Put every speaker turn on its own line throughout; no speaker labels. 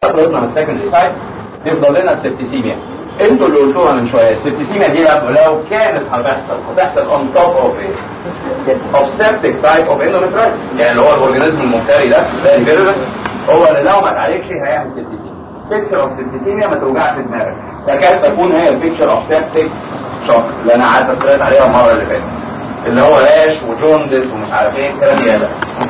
خلصنا من السكندري سايتس يفضل لنا السبتيسيميا انتوا اللي قلتوها من شويه السبتيسيميا دي لو كانت هتحصل هتحصل اون توب اوف ايه؟ اوف سيبتيك تايب اوف اندوميترايتس يعني اللي هو الاورجانيزم المفتري ده ده الفيرولنت هو اللي لو ما اتعالجش هيعمل سبتيسيميا بيكتشر اوف سبتيسيميا ما توجعش دماغك تكاد تكون هي البيكتشر اوف سيبتيك شوك اللي انا قعدت استريس عليها المره اللي فاتت اللي هو راش وجوندس ومش عارف ايه الكلام ده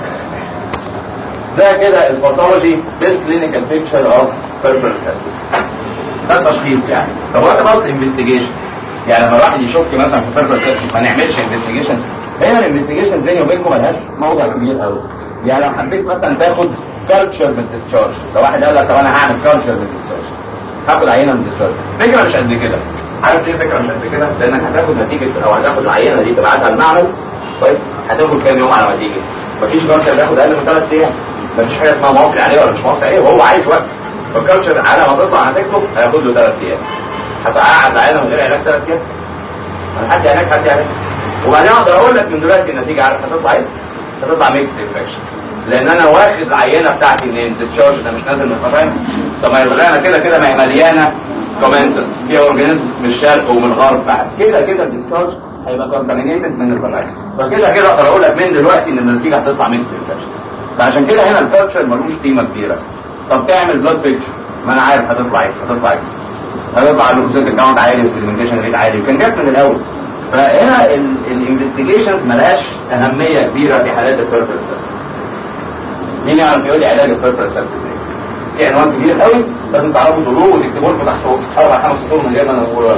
ده كده الباثولوجي بالكلينيكال بيكتشر اوف بيربل سيبسيس ده التشخيص يعني طب وات اباوت انفستيجيشن يعني لما الواحد يشك مثلا في بيربل سيبسيس ما نعملش انفستيجيشن هنا الانفستيجيشن بيني وبينكم ملهاش موضع كبير قوي يعني لو حبيت مثلا تاخد كالتشر من الديسشارج لو واحد قال لك طب انا هعمل كالتشر من الديسشارج هاخد عينه من الديسشارج فكره مش قد كده عارف ليه فكره مش قد كده لانك هتاخد نتيجه او هتاخد العينه دي تبعتها المعمل كويس هتاخد كام يوم على ما تيجي مفيش كالتشر بياخد اقل من ثلاث ايام مفيش حاجه اسمها مصري عليه ولا مش مصري عليه وهو عايز وقت فالكالتشر على ما تطلع هتكتب هياخد له ثلاث ايام هتقعد عينه من غير علاج ثلاث ايام حد علاج حد علاج وبعدين اقدر اقول لك من دلوقتي النتيجه عارف هتطلع ايه؟ هتطلع ميكس انفكشن لان انا واخد العينه بتاعتي منين الديسشارج ده مش نازل من الفراغ طب ما الغانه كده كده ما هي مليانه كومنسنس فيها اورجانيزمز من الشرق ومن الغرب بعد كده كده الديسشارج هيبقى كونتامينيتد من الفراغ فكده كده اقدر اقول لك من دلوقتي ان النتيجه هتطلع ميكس انفكشن فعشان كده هنا الكالتشر ملوش قيمه كبيره طب تعمل بلاد بيكتشر ما انا عارف هتطلع ايه هتطلع ايه هيطلع اللوكوزيت كاونت عالي والسيجمنتيشن ريت عالي وكان جاس من الاول فهنا الانفستيجيشنز ملهاش اهميه كبيره في حالات البيربل سيبسيس مين يعرف يقول لي علاج البيربل سيبسيس ايه؟ في عنوان كبير قوي لازم تعرفوا تقولوه وتكتبوه لكم تحت اربع خمس سطور من غير ما انا اقول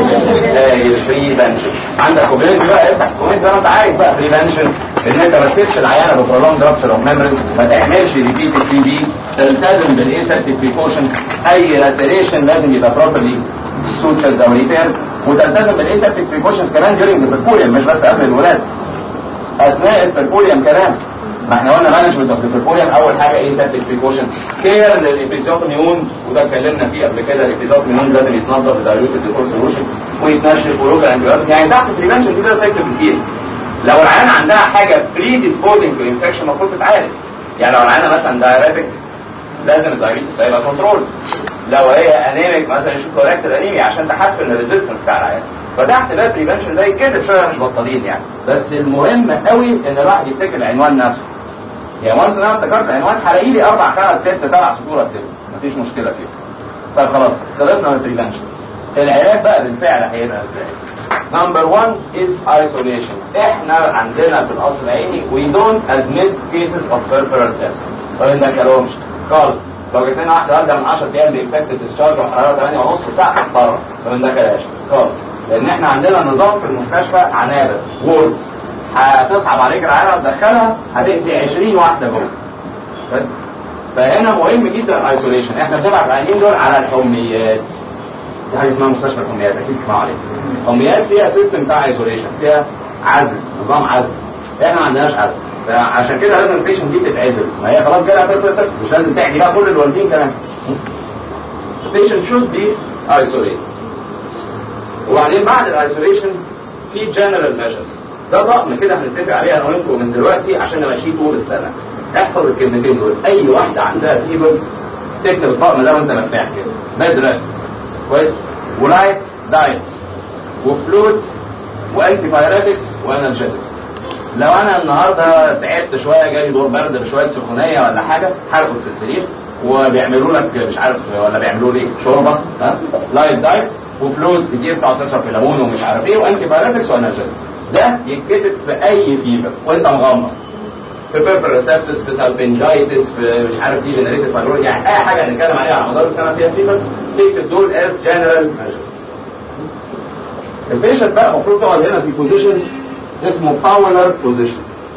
بريفنشن عندك كوميونتي بقى افتح كوميونتي زي ما انت عايز بقى بريفنشن ان انت ما تسيبش العيانه ببرولونج رابشر اوف ميموريز ما تعملش ريبيت تي بي تلتزم بالايسبتيك بريكوشن اي لاسيريشن لازم يبقى بروبرلي سوتشرد او ريتير وتلتزم بالايسبتيك بريكوشنز كمان during البركوليوم مش بس قبل الولاده اثناء البركوليوم كمان ما احنا قلنا مانجمنت اوف البركوليوم اول حاجه ايه سبتيك بريكوشن كير للابيزوتوميون وده اتكلمنا فيه قبل كده الابيزوتوميون لازم يتنظف بدايلوتد ديكور سولوشن ويتنشف ولوكال انتيبيوتيك يعني تحت بريفنشن كده تكتب كتير لو العيان عندها حاجه بري ديسبوزنج تو انفكشن المفروض تتعالج يعني لو العيانه مثلا دايرابيك لازم الدايبيتس ده يبقى كنترول لو هي انيميك مثلا يشوف كوركت انيميا عشان تحسن الريزيستنس بتاع العيان فتحت بقى بريفنشن ده يتكتب شويه مش بطالين يعني بس المهم قوي ان الواحد يفتكر العنوان نفسه يعني وانس انا افتكرت عنوان هلاقي لي اربع خمس ست سبع سطور اكتبه مفيش مشكله فيه طيب خلاص خلصنا من البريفنشن العلاج بقى بالفعل هيبقى ازاي نمبر 1 is isolation احنا عندنا في الاصل العيني we don't admit cases of peripheral cells ما بندخلهمش خالص لو جبت لنا واحده والده من 10 ايام بانفكتد ديسشارج وحراره 8 ونص بتاع بره ما بندخلهاش خالص لان احنا عندنا نظام في المستشفى عنابه ووردز هتصعب عليك العيله تدخلها هتأذي 20 واحده جوه بس فهنا مهم جدا الايسوليشن احنا بنبعت العيانين دول على الحميات في حاجه اسمها مستشفى الحميات اكيد تسمعوا عليها الحميات فيها سيستم بتاع ايسوليشن فيها عزل نظام عزل احنا ما عندناش عزل فعشان كده لازم البيشنت دي تتعزل ما هي خلاص جالها بيربل مش لازم تعدي بقى كل الوالدين كمان البيشنت شود بي ايسوليت وبعدين بعد الايسوليشن في جنرال ميجرز ده طقم كده هنتفق عليه انا وانتم من دلوقتي عشان نمشيه طول السنه احفظ الكلمتين دول اي واحده عندها فيبر تكتب الطقم ده وانت مرتاح كده بيد ريست كويس ولايت دايت وفلويدز وانتي بايريتكس وانالجيزكس لو انا النهارده تعبت شويه جالي دور برد بشويه سخونيه ولا حاجه هرقد في السرير وبيعملوا لك مش عارف ولا بيعملوا لي شوربه ها لايت دايت وفلويدز كتير تقعد تشرب في ليمون ومش عارف ايه وانتي بايريتكس وانالجيزكس ده يتكتب في اي فيبر وانت مغمض في بيبر سابسس في سالبنجايتس في مش عارف دي جنريتد فايبرول يعني اي حاجه هنتكلم عليها على مدار السنه فيها فيبر تكتب دول از جنرال البيشنت بقى المفروض تقعد هنا في بوزيشن اسمه باولر بوزيشن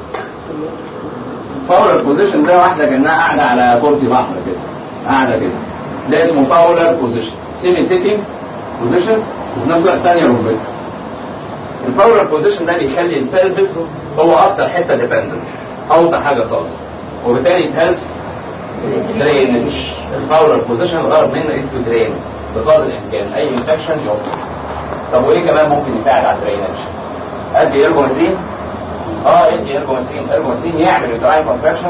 باولر بوزيشن ده واحده كانها قاعده على كرسي بحر كده قاعده كده ده اسمه باولر بوزيشن سيمي سيتنج بوزيشن وفي نفس الوقت ثانيه ركبتها الباور بوزيشن ده بيخلي البلبس هو اكتر حته ديبندنت اوطى حاجه خالص وبالتالي الهلبس درينج الباور بوزيشن الغرض منه اسمه درين بقدر الامكان اي انفكشن يقف طب وايه كمان ممكن يساعد على الدرينج ادي ارجومترين اه ادي ارجومترين ارجومترين يعمل يوتراين كونتراكشنز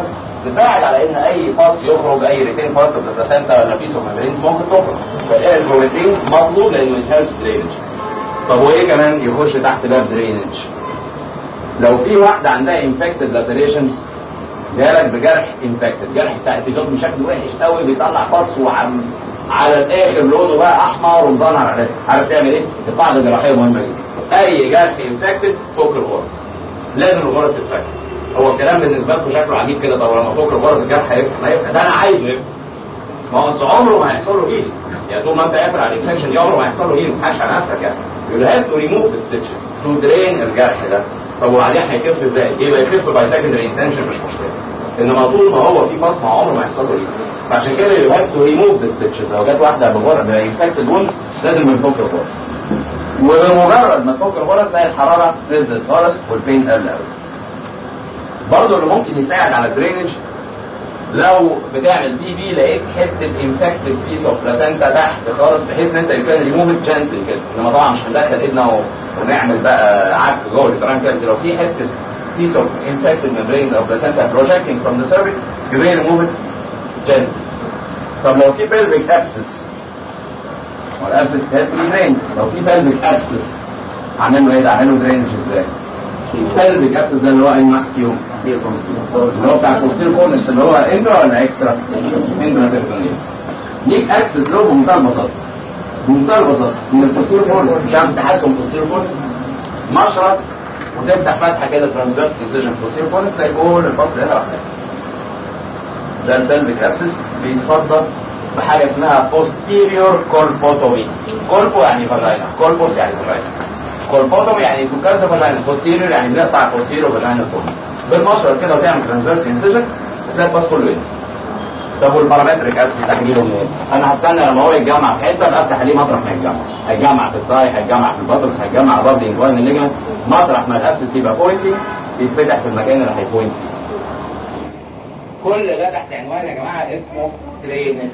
تساعد على ان اي باص يخرج اي ريتين بارت اوف ذا بلاسنتا ولا بيس اوف ميمبرينز ممكن تخرج فالبروتين مطلوب لانه يتهلس درينج طب وايه كمان يخش تحت باب درينج لو في واحده عندها انفكتد لاسيريشن جالك بجرح انفكتد جرح بتاع الابيزود بشكل وحش قوي بيطلع فص وعم على الاخر لونه بقى احمر ومزنهر عليه عارف تعمل ايه؟ القاعده الجراحيه مهمه جدا اي جرح انفكتد فوق الغرز لازم الغرز تتفك هو الكلام بالنسبه لكم شكله عجيب كده طب لما فوق الغرز الجرح هيفتح ما يفتح ده انا عايزه يفتح ما هو أصل عمره ما هيحصل له هيلينج يعني طول ما انت قافل على الانفكشن دي عمره ما هيحصل له هيلينج ما تضحكش على نفسك يعني يو هاف تو ريموف ذا ستيتشز تو درين الجرح ده طب وبعدين هيخف ازاي؟ يبقى يخف باي سكندري انتنشن مش مشكله انما طول ما هو في فصل عمره ما يحصل له هيلينج فعشان كده يو هاف تو ريموف ذا ستيتشز لو جت واحده بغرة بانفكتد وول لازم نفك الغرز وبمجرد ما تفك الغرز تلاقي الحراره نزلت خالص والبين قل قوي برضه اللي ممكن يساعد على الدرينج لو بتعمل بي بي لقيت حته انفكتد بيس اوف بلاسنتا تحت خالص بحيث ان انت يمكن ريموف جنتل كده انما طبعا مش هندخل ايدنا ونعمل بقى عك جوه الترانك لو في حته بيس اوف انفكتد ميمبرين او بلاسنتا بروجكتنج فروم ذا سيرفيس يبقى ريموف جنتل طب لو في بيلفيك ابسس والابسس هاز تو درين لو في بيلفيك ابسس هعمل له ايه ده؟ هعمل له درينج ازاي؟ البيلفيك ابسس ده اللي هو اي فيهم اللي هو بتاع البوستير كورنس اللي هو انترا ولا اكسترا؟ انترا بيرتونيل ليك اكسس له بمنتهى البساطه بمنتهى البساطه من البوستير كورنس مش عارف تحسن البوستير كورنس مشرط وتفتح فتحه كده ترانسفيرس انسيجن بوستير كورنس تلاقي كل الفصل هنا راح ده البلفيك ابسس بيتفضل بحاجه اسمها posterior colpotomy كولبو يعني فاجينا كولبوس يعني فاجينا كولبوتومي يعني فكرت فاجينا posterior يعني بنقطع posterior فاجينا كورنس بالمشرط كده وتعمل ترانسفيرس انسيجن تلاقي الباص كله ينزل طب والبارامتريك ابسس تحليله منين؟ انا هستنى لما هو يتجمع في حته ابقى افتح عليه مطرح ما يتجمع هيتجمع في الثاي هيتجمع في البطرس هيتجمع برضه انجوان الليجمنت مطرح ما الابسس يبقى بوينتي يتفتح في المكان اللي هيبوينت فيه كل ده تحت عنوان يا جماعه اسمه درينج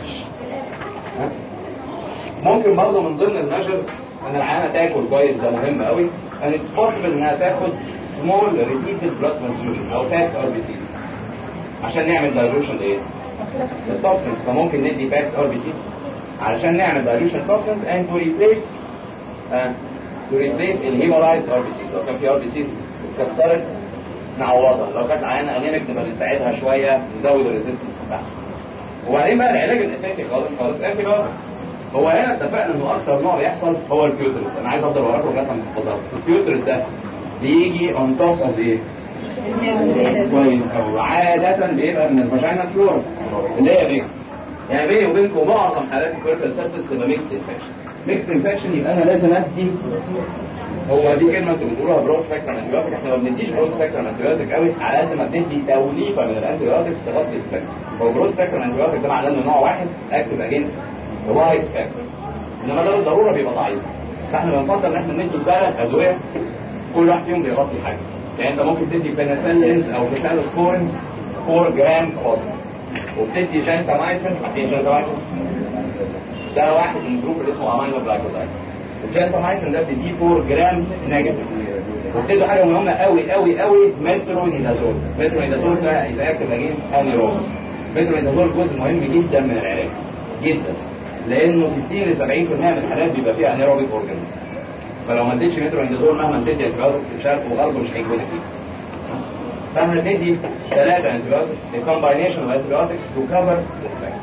ممكن برضه من ضمن الميجرز ان العيانه تاكل كويس ده مهم قوي and it's possible انها تاخد small repeated blood transfusion او فات ار بي سي عشان نعمل دايلوشن لايه؟ التوكسنز فممكن ندي فات ار بي سي علشان نعمل دايلوشن توكسنز and to replace uh, to replace الهيمورايزد ار بي سي لو كان في ار بي سي اتكسرت نعوضها لو كانت العيانه انيميك نبقى نساعدها شويه نزود الريزستنس بتاعها وبعدين بقى العلاج الاساسي خالص خالص انتي بايوتكس هو هنا اتفقنا انه اكتر نوع بيحصل هو البيوتريت انا عايز افضل وراكم لغايه ما تحفظها البيوتريت ده بيجي اون توب اوف ايه؟ كويس او عاده بيبقى من الفاجينا فلور اللي هي ميكس يعني بيني وبينكم معظم حالات البيرفكت سيبسس تبقى ميكس انفكشن ميكس انفكشن يبقى انا لازم ادي هو دي كلمه انتوا بتقولوها برود سبيكترم انتيبيوتيك احنا ما بنديش برود سبيكترم انتيبيوتيك قوي على قد ما بندي توليفه من الانتيبيوتكس تغطي السبيكترم هو برود سبيكترم انتيبيوتيك ده معناه انه نوع واحد اكتف اجينست وايد سبيكترم انما ده بالضروره بيبقى ضعيف فاحنا بنفضل ان احنا ندي ثلاث ادويه كل واحد فيهم بيغطي حاجه يعني انت ممكن تدي بنسلينز او بيتالوسكورنز 4 جرام كوست وبتدي جانتامايسين عارفين جانتامايسين ده واحد من الجروب اللي اسمه امينو جلايكوزايد الجانتامايسين ده بتديه 4 جرام نيجاتيف وبتدوا حاجه مهمه قوي قوي قوي مترونيدازول مترونيدازول ده اذا اكتب اجينست انيروبس مترونيدازول جزء مهم جدا من العلاج جدا لانه 60 ل 70% من الحالات بيبقى فيها انيروبيك اورجانيزم فلو ما اديتش مترونيدازول مهما اديتي انتيبيوتكس شرق وغرب مش هيكون فيه فاحنا بندي ثلاثه انتيبيوتكس الكومباينيشن اوف انتيبيوتكس تو كفر ذا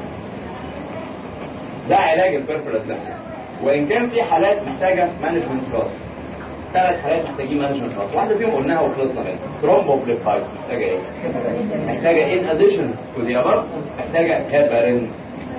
ده علاج البيرفورال سيبسيس وان كان في حالات محتاجه مانجمنت كلاس ثلاث حالات محتاجين مانجمنت كلاس واحده فيهم قلناها وخلصنا منها ترومبوفليبايتس محتاجه ايه؟ محتاجه ان اديشن تو ذا ابر محتاجه هيبرين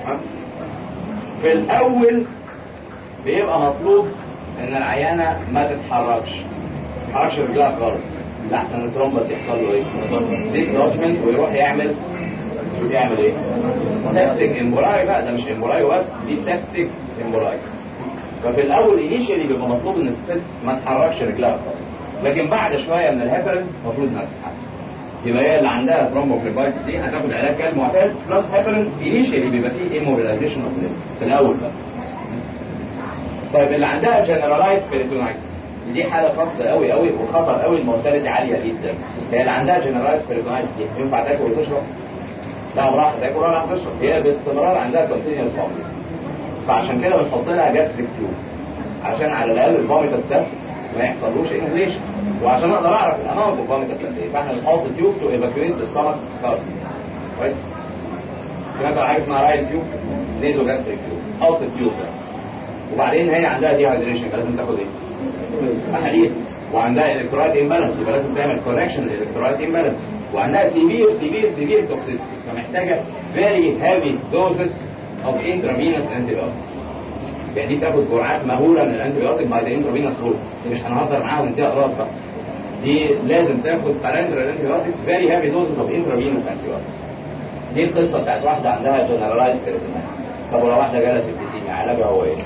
في الاول بيبقى مطلوب ان العيانه ما تتحركش ما تتحركش رجلها خالص لحسن الترومبس يحصل له ايه؟ ديسلوجمنت ويروح يعمل يعمل ايه؟ سبتك امبوراي بقى ده مش امبوراي بس دي سبتك امبوراي ففي الاول انيشيالي بيبقى مطلوب ان الست ما تحركش رجلها خالص لكن بعد شويه من الهيبرين المفروض انها تتحرك يبقى هي اللي عندها ثرومبوفليبايتس دي هتاخد علاج كالمعتاد بلس هيبرين انيشيالي بيبقى فيه ايموبيلايزيشن اوف في الاول بس طيب اللي عندها جنرالايز بيريتونايتس دي حالة خاصة قوي قوي وخطر قوي المورتاليتي عالية جدا هي اللي عندها جنرالايز بيريتونايتس دي ينفع تاكل وتشرب لا راح تاكل ولا راح تشرب هي باستمرار عندها كونتينيوس فوميت فعشان كده بنحط لها جاستريك تيوب عشان على الاقل الفوميتس ده ما يحصلوش انهليشن وعشان اقدر اعرف الاماونت اوف فوميتس قد ايه فاحنا بنحط تيوب تو ايفاكويت ذا ستومك كويس سمعت عن حاجه اسمها رايل تيوب نيزو جاستريك تيوب حط التيوب ده وبعدين هي عندها دي هايدريشن لازم تاخد ايه؟ محاليل وعندها الكترولايت امبالانس يبقى لازم تعمل كوركشن للالكترولايت امبالانس وعندها سيفير سيفير سيفير توكسيستي فمحتاجه فيري هيفي دوزز اوف انترافينوس انتيبيوتكس يعني دي بتاخد جرعات مهوله من الانتيبيوتيك بعد انترافينوس روت دي مش هنهزر معاها ونديها خلاص بقى دي لازم تاخد بارنترال انتيبيوتكس فيري هيفي دوزز اوف انترافينوس انتيبيوتكس دي القصه بتاعت واحده عندها جنرالايز كريتينال طب ولو واحده جالها سيبتيسيميا علاجها هو ايه؟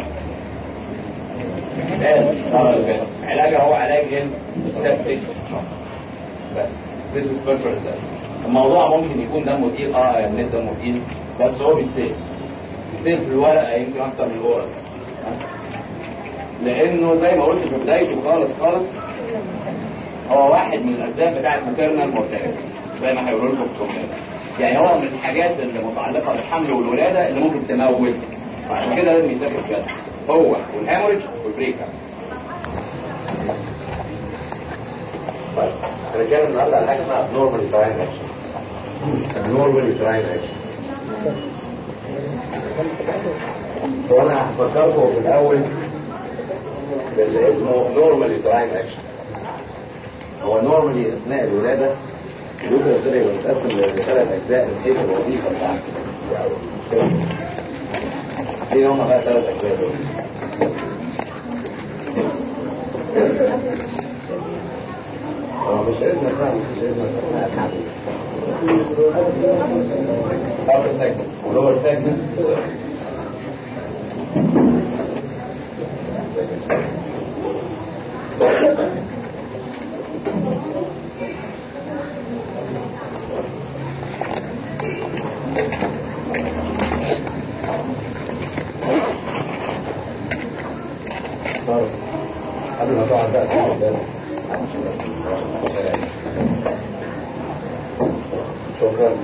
علاجها هو علاج السبتيك بس this is perfect الموضوع ممكن يكون دمه تقيل اه يا بنت دمه تقيل بس هو بيتسيب بيتسيب في الورقه يمكن اكتر من الورقه لانه زي ما قلت في بدايته خالص خالص هو واحد من الاسباب بتاعت ماتيرنال مورتاليتي زي ما هيقولوا لكم في الكومنت يعني هو من الحاجات اللي متعلقه بالحمل والولاده اللي ممكن تموت فعشان كده لازم يتاخد كده هو والهاموريج والبريك طيب هنتكلم النهارده على حاجه اسمها نورمال يوتراين اكشن نورمال يوتراين اكشن هو انا هفكركم في الاول باللي اسمه نورمال يوتراين اكشن هو نورمالي اثناء الولاده اليوترس ده يبقى متقسم لثلاث اجزاء من حيث الوظيفه بتاعته ايه هم بقى ثلاث اجزاء دول هو مش عايزنا نفهم مش عايزنا نفهم الحمل upper segment lower segment قبل ما تقعد بقى شكرا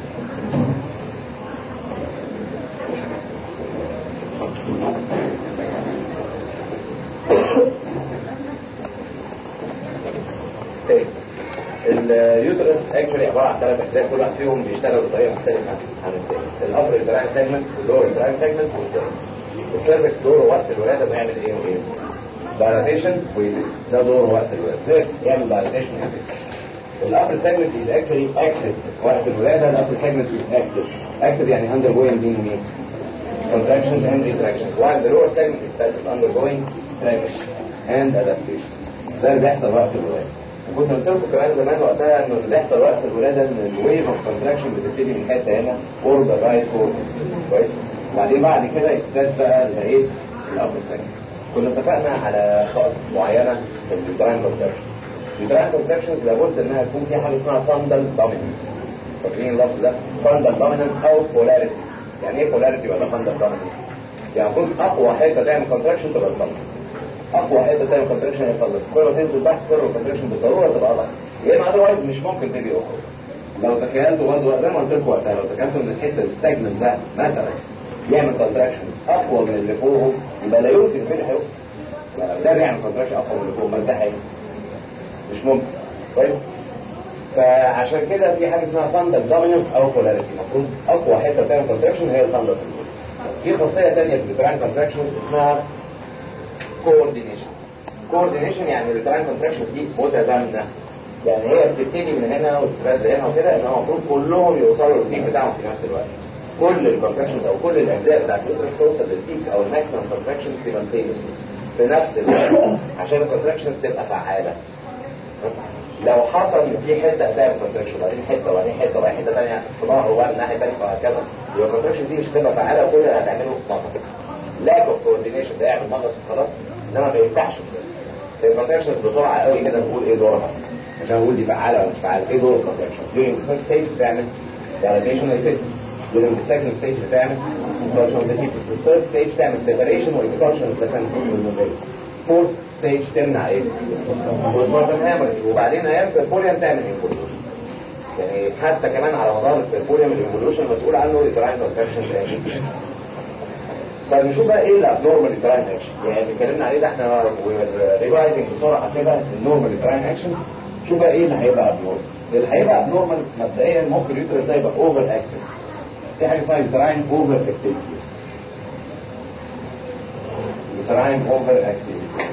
اليوترس اكشولي عباره عن ثلاث اجزاء كل واحد فيهم بيشتغل بطريقه مختلفه عن الثاني الابر البراين سيجمنت واللور البراين سيجمنت والسيرفكس السيرفكس دوره وقت الولاده بيعمل ايه وايه؟ دايلاتيشن ده دور وقت الولاده يعمل دايلاتيشن الابر سيجمنت از اكشولي اكتف وقت الولاده الابر سيجمنت از اكتف اكتف يعني اندر جوينج مين ومين contractions and retractions while the lower segment is passive undergoing stretch and adaptation ده اللي بيحصل وقت الولاده وكنت قلت لكم كمان زمان وقتها انه اللي بيحصل وقت الولاده ان الويف اوف كونتراكشن بتبتدي من حته هنا فور ذا رايت فور كويس وبعدين بعد كده يزداد بقى لقيت الابر سيجمنت كنا اتفقنا على خاص معينه في البراين كونتراكشن البراين كونتراكشنز لابد انها يكون فيها حاجه اسمها فاندل دوميننس فاكرين اللفظ ده فاندل دوميننس او بولاريتي يعني ايه بولاريتي ولا فاندل دوميننس يعني يكون اقوى حته تعمل كونتراكشن تبقى الفاندل اقوى حته تعمل كونتراكشن هي الفاندل كل ما تنزل تحت كل ما الكونتراكشن بالضروره تبقى اضعف يا اما اذروايز مش ممكن تبقى اخرى لو تخيلتوا برضه زي ما قلت لكم وقتها لو تخيلتوا ان الحته السيجمنت ده مثلا يعمل كونتراكشن اقوى من اللي فوقه يبقى لا يمكن كده هيقف ده بيعمل كونتراكشن اقوى من اللي فوقه ما ده حقيقي مش ممكن كويس فعشان كده في حاجه اسمها فاندل دوميننس او بولاريتي المفروض اقوى حته تعمل كونتراكشن هي الفاندل في خاصيه ثانيه في البراين كونتراكشنز اسمها كوردينيشن كوردينيشن يعني البراين كونتراكشنز دي متزامنه يعني هي بتبتدي من هنا وتتبادل هنا وكده ان هو المفروض كلهم يوصلوا للبيك بتاعهم في نفس الوقت كل الكونتراكشنز او كل الاجزاء بتاعت اليوترس توصل للبيك او الماكسيمم كونتراكشن سيمالتينيوسلي في نفس الوقت عشان الكونتراكشنز تبقى فعاله لو حصل ان في حته هتعمل كونتراكشن وبعدين حته وبعدين حته وبعدين حته ثانيه في ظهره وبعدين الناحيه الثانيه وهكذا يبقى الكونتراكشن دي مش هتبقى فعاله وكل اللي هتعمله نقص لاك اوف كوردينيشن ده يعمل نقص وخلاص انما ما يفتحش الكونتراكشن بسرعه قوي كده نقول ايه دورها عشان نقول دي فعاله ولا مش فعاله ايه دور الكونتراكشن during the first stage بتعمل validation والفيسم during the second stage بتعمل expulsion of the fetus the third stage تعمل separation واكسبulsion of the placenta والممبرين fourth stage تمنع ايه؟ postpartum hemorrhage وبعدين ايام البوليان تعمل انفولوشن يعني حتى كمان على مدار البوليوم الايفولوشن مسؤول عنه التراين كونتراكشن طيب نشوف بقى ايه الابنورمال تراين اكشن يعني اللي اتكلمنا عليه ده احنا ريفايزنج بسرعه كده النورمال تراين اكشن شوف بقى ايه اللي هيبقى ابنورمال اللي هيبقى ابنورمال مبدئيا ممكن اليوترس ده يبقى اوفر اكتف في حاجه اسمها يوتراين اوفر اكتيفيتي يوتراين اوفر اكتيفيتي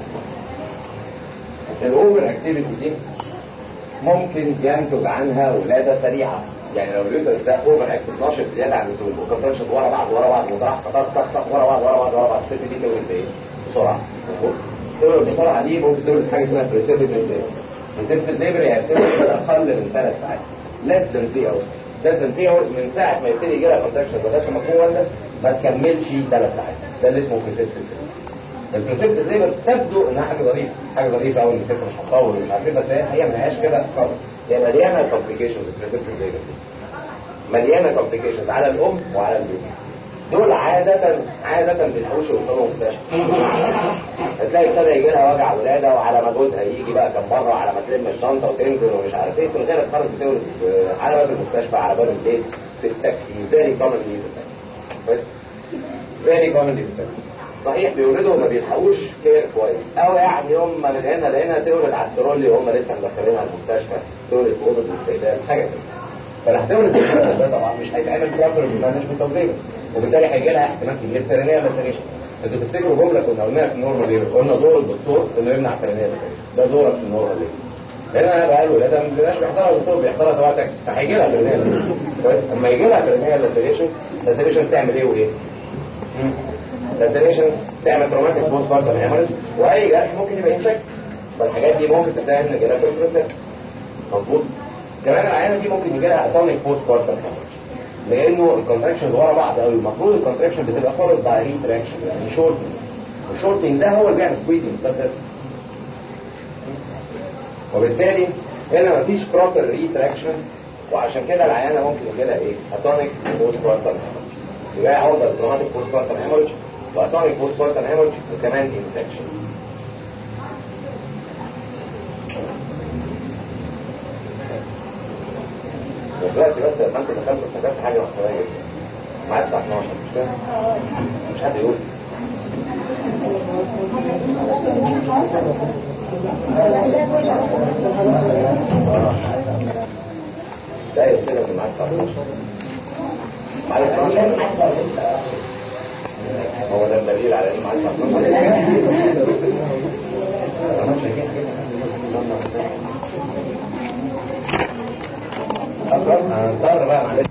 الاوفر اكتيفيتي دي ممكن ينتج عنها ولاده سريعه يعني لو اليوترس ده اوفر اكتف ناشط زياده عن اللزوم وكونتراكشن ورا بعض ورا بعض وطرح طخ طخ طخ ورا بعض ورا بعض ورا بعض الست دي تولد ايه؟ بسرعه تولد بسرعه دي ممكن تولد حاجه اسمها بريسيبيتد ليبر بريسيبيتد ليبر يعني بتولد اقل من ثلاث ساعات less than 3 hours less than 3 hours من ساعه ما يبتدي يجي لها كونتراكشن لغايه ما تكون والده ما تكملش ثلاث ساعات ده اللي اسمه بريسيبيتد ليبر البريسبت ليبر تبدو انها حاجه ظريفه حاجه ظريفه قوي ان الست مش هتطول مش عارف ايه بس هي هي ما هياش كده خالص هي مليانه كومبليكيشنز البريسبت ليبر مليانه كومبليكيشنز على الام وعلى البيبي دول عادة عادة بيلحقوش يوصلوا مستشفى هتلاقي ابتدى يجي لها وجع ولاده وعلى ما جوزها يجي بقى كم مره على ما تلم الشنطه وتنزل ومش عارف ايه من غير تخرج بتولد على باب المستشفى على باب البيت في التاكسي فيري كومنلي في التاكسي بس فيري كومنلي في التاكسي صحيح بيولدوا ما بيلحقوش كير كويس او يعني يوم ما من هنا لهنا تولد على الترولي وهم لسه مدخلينها المستشفى تولد في اوضه الاستقبال حاجه كده فالهتولد ده طبعا مش هيتعمل بروبر مانجمنت اوف ليبر وبالتالي هيجي لها احتمال كبير ترانيه لاسريشن انتوا تفتكروا جمله كنا قلناها في النورمال ليبر قلنا دور الدكتور انه يمنع ترانيه لاسريشن ده دورك في النورمال ليبر لان انا بقى الولاده ما بيبقاش بيحضرها الدكتور بيحضرها سواء تاكسي فهيجي لها ترانيه لاسريشن كويس اما يجي لها ترانيه لاسريشن لاسريشن تعمل ايه وايه؟ لاسريشنز تعمل تروماتيك بوست بارتم هيموريج واي جرح ممكن يبقى انفكت فالحاجات دي ممكن تساعد ان الجراح بروسيس مظبوط كمان العيانه دي ممكن يجي لها اتونيك بوست بارتم هيموريج لانه الكونتراكشنز ورا بعض قوي المفروض الكونتراكشن بتبقى فولد باي ريتراكشن يعني شورتنج والشورتنج ده هو اللي بيعمل سكويزنج بس وبالتالي هنا مفيش بروبر ريتراكشن وعشان كده العيانه ممكن يجي لها ايه؟ اتونيك بوست بارتم هيموريج يبقى عوضة التروماتيك بوست بارتم هيموريج واتونيك بوست بارتم هيموريج وكمان انفكشن دلوقتي بس لما انت دخلت افتكرت حاجه مأساوية جدا معاك الساعه 12 مش كده؟ مش حد يقول لا يقول لك معاك الساعه 12 هو ده الدليل على ان معاك خلاص هنضطر بقى معلش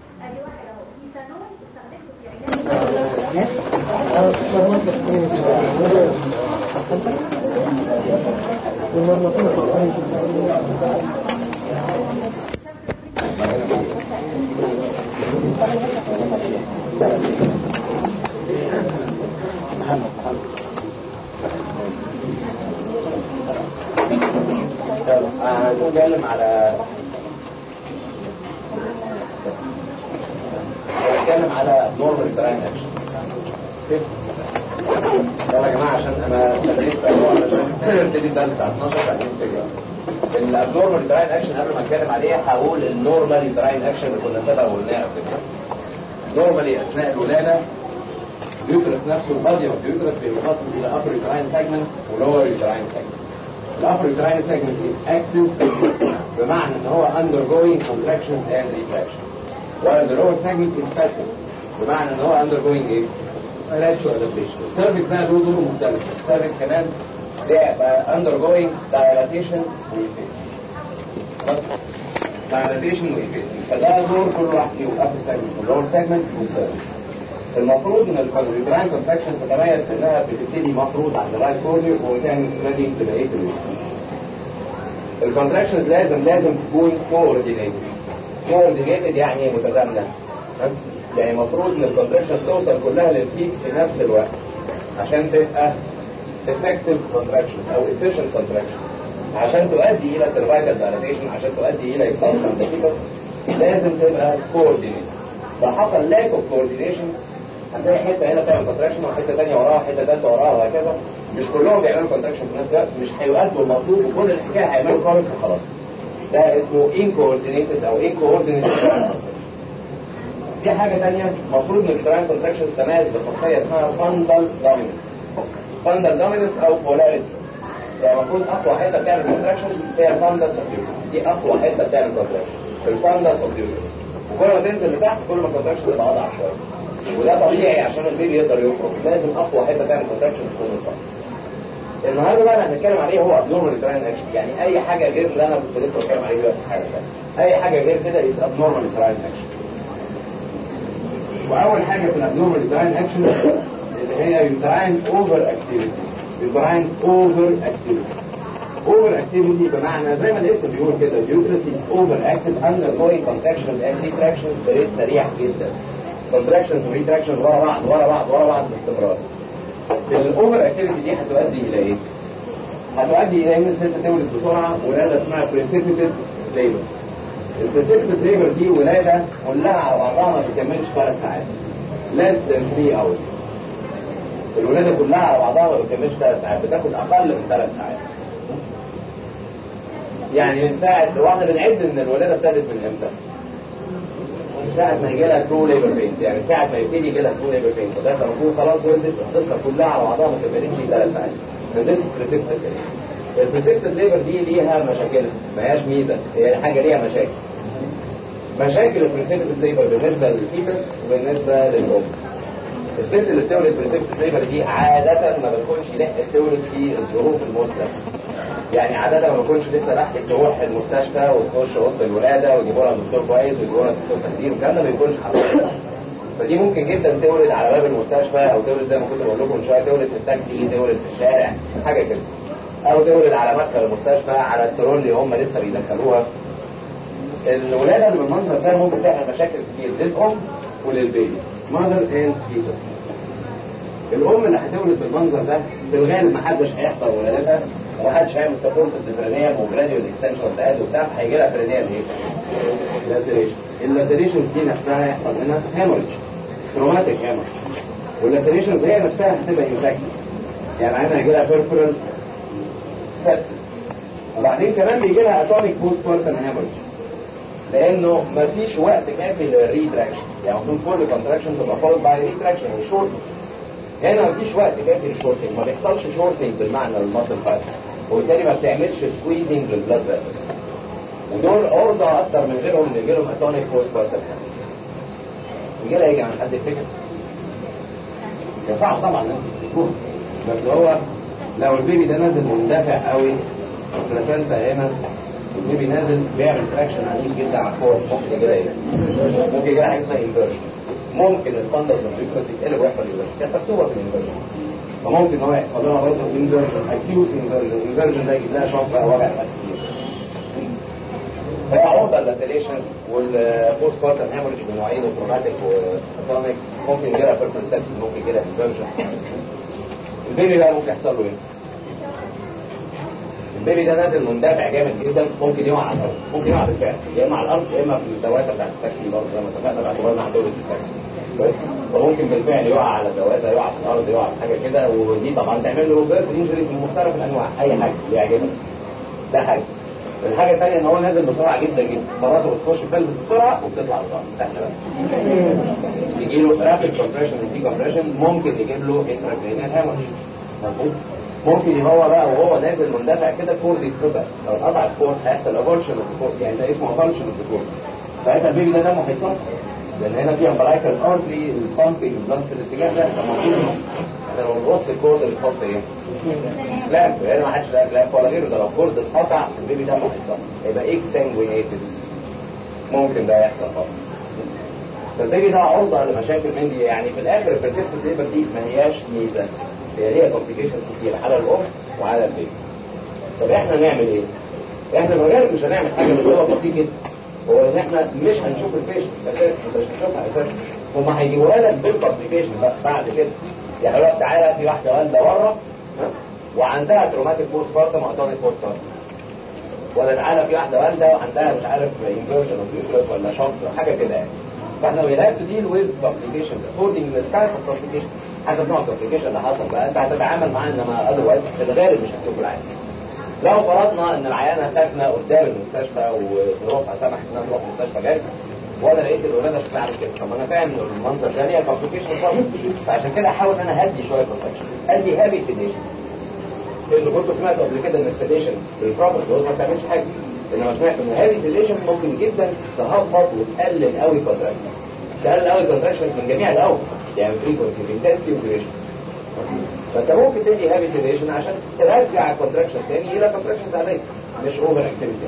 هنتكلم على هنتكلم على نورمال تراين اكشن يلا يا جماعه عشان انا استنيت عشان ابتدي الدرس الساعه 12 بعدين ابتدي الابنورمال تراين اكشن قبل ما اتكلم عليه هقول النورمال تراين اكشن اللي كنا سبق وقلناها قبل كده نورمالي اثناء الولاده اليوترس نفسه البادي اوف اليوترس بينقسم الى upper uterine segment ولور uterine segment الابر uterine segment is active بمعنى ان هو undergoing contractions and retractions while the lower segment is passive بمعنى ان هو undergoing ايه؟ lateral adaptation السيرفكس بقى له دور مختلف السيرفكس كمان ده بقى undergoing dilatation وeffacement dilatation وeffacement فده دور كل واحد فيهم upper segment والlower segment والسيرفكس المفروض ان الكونتراين كونتراكشن تتميز انها بتبتدي مفروض عند الرايت كورنر وتعمل سبريدنج لبقيه الكونتراكشنز لازم لازم تكون كوردينيتد كوردينيتد يعني متزامنه يعني المفروض ان الكونتراكشنز توصل كلها للبيك في نفس الوقت عشان تبقى effective contraction او efficient contraction عشان تؤدي الى cervical dilatation عشان تؤدي الى expansion of the لازم تبقى coordinated فحصل lack of coordination هتلاقي حته هنا تعمل كونتراكشن وحته ثانيه وراها وحته ثالثه وراها وهكذا مش كلهم بيعملوا كونتراكشن في نفس الوقت مش هيؤدوا المطلوب وكل الحكايه هيعملوا كارنت وخلاص ده اسمه incoordinated او incoordinated دي حاجة تانية المفروض من التراين كونتراكشن تميز بخاصية اسمها فاندال دوميننس فاندال دوميننس او بولاريتي يعني المفروض اقوى حته بتعمل كونتراكشن هي الفاندس اوف دي اقوى حته بتعمل كونتراكشن الفاندس اوف وكل ما تنزل لتحت كل ما الكونتراكشن تبقى اضعف شويه وده طبيعي عشان البيبي يقدر يخرج لازم اقوى حته تعمل كونتراكشن تكون الفاندس النهارده بقى اللي هنتكلم عليه هو ابنورمال تراين اكشن يعني اي حاجه غير اللي انا كنت لسه بتكلم عليه دلوقتي حاجه اي حاجه غير كده از ابنورمال تراين اكشن واول حاجه في الابنورمال تراين اكشن اللي هي يوتراين اوفر اكتيفيتي يوتراين اوفر اكتيفيتي اوفر اكتيفيتي بمعنى زي ما الاسم بيقول كده اليوترس از اوفر اكتيف اندر جوينج كونتراكشنز اند ريتراكشنز بريت سريع جدا كونتراكشنز وريتراكشنز ورا بعض ورا بعض ورا بعض باستمرار الاوفر اكتيفيتي دي هتؤدي الى ايه؟ هتؤدي الى ان الست تولد بسرعه ولاده اسمها بريسيبيتد ليبر البريسيبيتد ليبر دي ولاده كلها على بعضها ما بتكملش ثلاث ساعات less than 3 hours الولاده كلها على بعضها ما بتكملش ثلاث ساعات بتاخد اقل من ثلاث ساعات يعني من ساعة واحنا بنعد ان الولادة ابتدت من امتى؟ من ساعة ما يجي لها ترو ليبر بينز يعني من ساعة ما يبتدي يجي لها ترو ليبر بينز فده المفروض خلاص ولدت القصة كلها على بعضها ما كملتش ثلاث ساعات فديس بريسبتد البريسبتد ليبر دي ليها مشاكل ما هياش ميزة هي حاجة ليها مشاكل مشاكل البريسبتد ليبر بالنسبة للفيتس وبالنسبة للأم الست اللي بتولد بريسبتد ليبر دي عادة ما بتكونش لحقت تولد في الظروف المثلى يعني عادة ما بكونش لسه لحقت تروح المستشفى وتخش اوضه الولاده ويجيبوا لها دكتور كويس ويجيبوا لها دكتور تخدير والكلام ده ما بيكونش حصل فدي ممكن جدا تولد على باب المستشفى او تولد زي ما كنت بقول لكم من شويه تولد في التاكسي تولد في الشارع حاجه كده او تولد على مدخل المستشفى على الترولي هم لسه بيدخلوها الولاده اللي بالمنظر ده ممكن تعمل مشاكل كتير للام وللبيبي ماذر اند فيتس الام اللي هتولد بالمنظر ده في الغالب ما حدش هيحضر ولادتها ومحدش هيعمل سبورت للبرينيال وجراديوال اكستنشن والتهاد وبتاع هيجي لها برينيال ايه؟ لاسريشن اللاسريشنز دي نفسها هيحصل منها هيموريج تروماتيك هيموريج واللاسريشنز هي نفسها هتبقى انفكتد يعني عينها هيجي لها بيرفورال سبسس وبعدين كمان بيجي لها اتوميك بوست بارتن هيموريج لانه مفيش وقت كافي للريتراكشن يعني المفروض كل كونتراكشن تبقى فولد باي ريتراكشن يعني شورت هنا مفيش وقت كافي للشورتنج ما بيحصلش شورتنج بالمعنى المصل فات وبالتالي ما بتعملش سكويزنج للبلاد فيسلز ودول عرضة أكتر من غيرهم إن يجيلهم أتونيك بوست بارتن يجي لها يجي عن حد الفكرة هي صعب طبعا إن أنت تكون بس هو لو البيبي ده نازل مندفع قوي البلاسنتا هنا البيبي نازل بيعمل تراكشن عنيف جدا على الكور ممكن يجي لها ايه؟ ممكن يجي لها حاجه اسمها انفيرجن ممكن الفندس والفيكروس يتقلب ويحصل انفيرجن كانت مكتوبه في الانفيرجن فممكن هو يحصل لها برضه انفيرجن اكيوت انفيرجن الانفيرجن ده يجيب لها شوك بقى وجع بقى كتير فهي عرضه اللاسيليشنز والبوست بارتن هيموريج بنوعين وتروماتيك واتونيك ممكن يجي لها بيربل سيبس ممكن يجي لها انفيرجن البيبي بقى ممكن يحصل له ايه؟ البيبي ده نازل مندفع جامد جدا ممكن يقع على الارض ممكن يقع بالفعل يا اما على الارض يا اما في الدواسه بتاعت التاكسي برضه زي ما اتفقنا باعتبار انها هتولد في التاكسي كويس فممكن بالفعل يقع على الدواسه يقع في الارض يقع في حاجه كده ودي طبعا تعمل له بيرف انجريز من مختلف الانواع اي حاجه اللي يعجبك ده حاجه الحاجه الثانيه ان هو نازل بسرعه جدا جدا فراسه بتخش تلبس بسرعه وبتطلع بسرعه سهله بقى يجي له رابيد كومبريشن ودي كومبريشن ممكن يجيب له انتراكرينيال هامش مظبوط ممكن هو بقى وهو نازل مندفع كده كورد يتقطع لو اتقطع الكورد هيحصل افولشن اوف الكورد يعني ده اسمه افولشن اوف الكورد ساعتها البيبي ده دمه هيتصاب لان هنا في امبرايكال ارتري البامبنج بلاد في الاتجاه ده المفروض احنا لو نبص الكورد اللي اتحط ايه؟ كلامب هنا ما حدش لاقي كلامب ولا غيره ده لو الكورد اتقطع البيبي دمه هيتصاب هيبقى اكسنجوينيتد ممكن ده يحصل طبعا فالبيبي ده عرضه لمشاكل من دي يعني في الاخر البرسبت ليبر دي ما هياش ميزه هي ليها كومبليكيشنز كتير على الام وعلى البيبي طب احنا نعمل ايه؟ احنا في الغالب مش هنعمل حاجه بس هو بسيط جدا هو ان احنا مش هنشوف البيشنت اساسا انت مش هتشوفها اساسا هم هيجيبوها لك بالكومبليكيشن بقى بعد كده يعني لو تعالى في واحده والده ورا وعندها تروماتيك بوست بارتم واتونيك بوست بارتم ولا تعالى في واحده والده وعندها مش عارف انفيرجن اوف يوترس ولا شنط حاجه كده يعني فاحنا we have to deal with complications according to the type of complication حسب نوع الكومبليكيشن اللي حصل بقى انت هتتعامل معاه انما اذروايز في الغالب مش هتشوف العين لو فرضنا ان العيانه ساكنه قدام المستشفى وظروفها سمحت انها تروح المستشفى جاي وانا لقيت الولاده شكلها عامل كده طب انا فاهم ان المنظر ده ليها كومبليكيشن خالص فعشان كده احاول ان انا هدي شويه كونتراكشن ادي هابي سيديشن اللي كنت سمعت قبل كده ان السيديشن البروبر دوز ما بتعملش حاجه انما سمعت ان الهابي سيديشن ممكن جدا تهبط وتقلل قوي كونتراكشن تقلل قوي كونتراكشن من جميع الاوقات يعني فريكونسي انتنسي وديوريشن فانت ممكن تدي هابي سيديشن عشان ترجع الكونتراكشن تاني الى كونتراكشن عاديه مش اوفر اكتيفيتي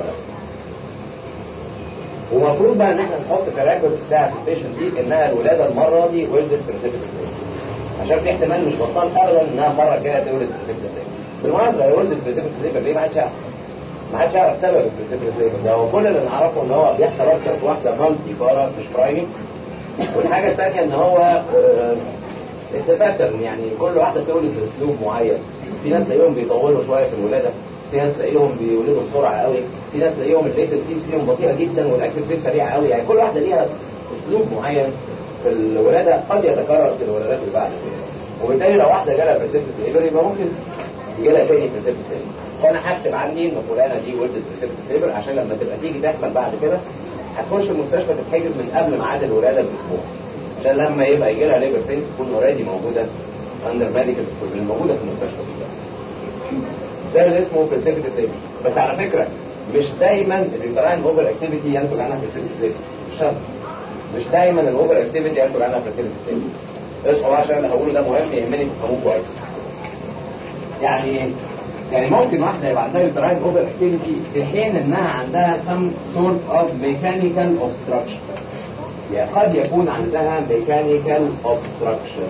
ومفروض بقى ان احنا نحط في الريكوردز بتاعت البيشنت دي انها الولاده المره دي ولدت بريسبتيف عشان في احتمال مش بطال ابدا انها المره الجايه تولد بريسبتيف بالمناسبه هي ولدت بريسبتيف ليه ما حدش يعرف ما حدش يعرف سبب البريسبتيف ده هو كل اللي نعرفه ان هو بيحصل اكتر في واحده مالتي بارا مش برايمي والحاجه الثانيه ان هو اتس باترن يعني كل واحده تولد باسلوب معين في ناس تلاقيهم بيطولوا شويه في الولاده في ناس تلاقيهم بيولدوا بسرعه قوي في ناس تلاقيهم الليتل فيس فيهم بطيئه جدا والاكل فيه سريع قوي يعني كل واحده ليها اسلوب معين في الولاده قد يتكرر في الولادات اللي بعد كده وبالتالي لو واحده جالها بريسبت ليبر يبقى ممكن يجي لها تاني بريسبت ليبر فانا هكتب عني ان فلانه دي ولدت بريسبت ليبر عشان لما تبقى تيجي تحمل بعد كده هتخش المستشفى تتحجز من قبل ميعاد الولاده باسبوع عشان لما يبقى يجي لها ليبر بينز تكون اوريدي موجوده اندر ميديكال موجوده في المستشفى ده اللي اسمه بريسبت ليبر بس على فكره مش دايما الريتراين اوفر اكتيفيتي ينتج عنها بريسبت ليبر مش شرط مش دايما الاوفر اكتيفيتي ينتج عنها بريسبت ليبر اصحوا عشان اللي هقوله ده مهم يهمني تفهموه كويس يعني يعني ممكن واحدة يبقى عندها يوتراين اوفر اكتيفيتي في حين انها عندها some sort of mechanical obstruction يعني قد يكون عندها mechanical obstruction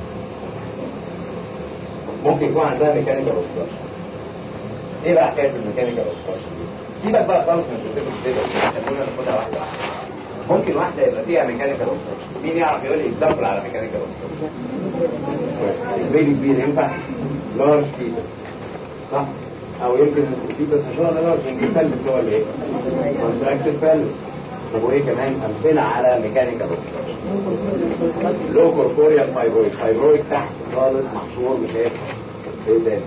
ممكن يكون عندها mechanical obstruction ايه بقى حكايه الميكانيكال obstruction دي؟ سيبك بقى خالص من السبيسيفيك ستيبل خلينا ناخدها واحده واحده ممكن واحده يبقى فيها ميكانيكال obstruction مين يعرف يقول لي اكزامبل على ميكانيكال obstruction؟ بيبي كبير ينفع؟ لارج فيتس صح؟ او يمكن الفيتس مش هو لارج يمكن فالس هو اللي ايه؟ كونتراكتد فالس طب وايه كمان امثله على ميكانيكال obstruction لو كوربوريال فايبرويد فايبرويد تحت خالص محشور مش ايه؟ ايه تاني؟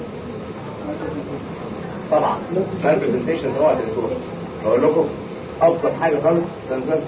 طبعا البرزنتيشن هو تنسوه بقول لكم ابسط حاجه خالص تنسوه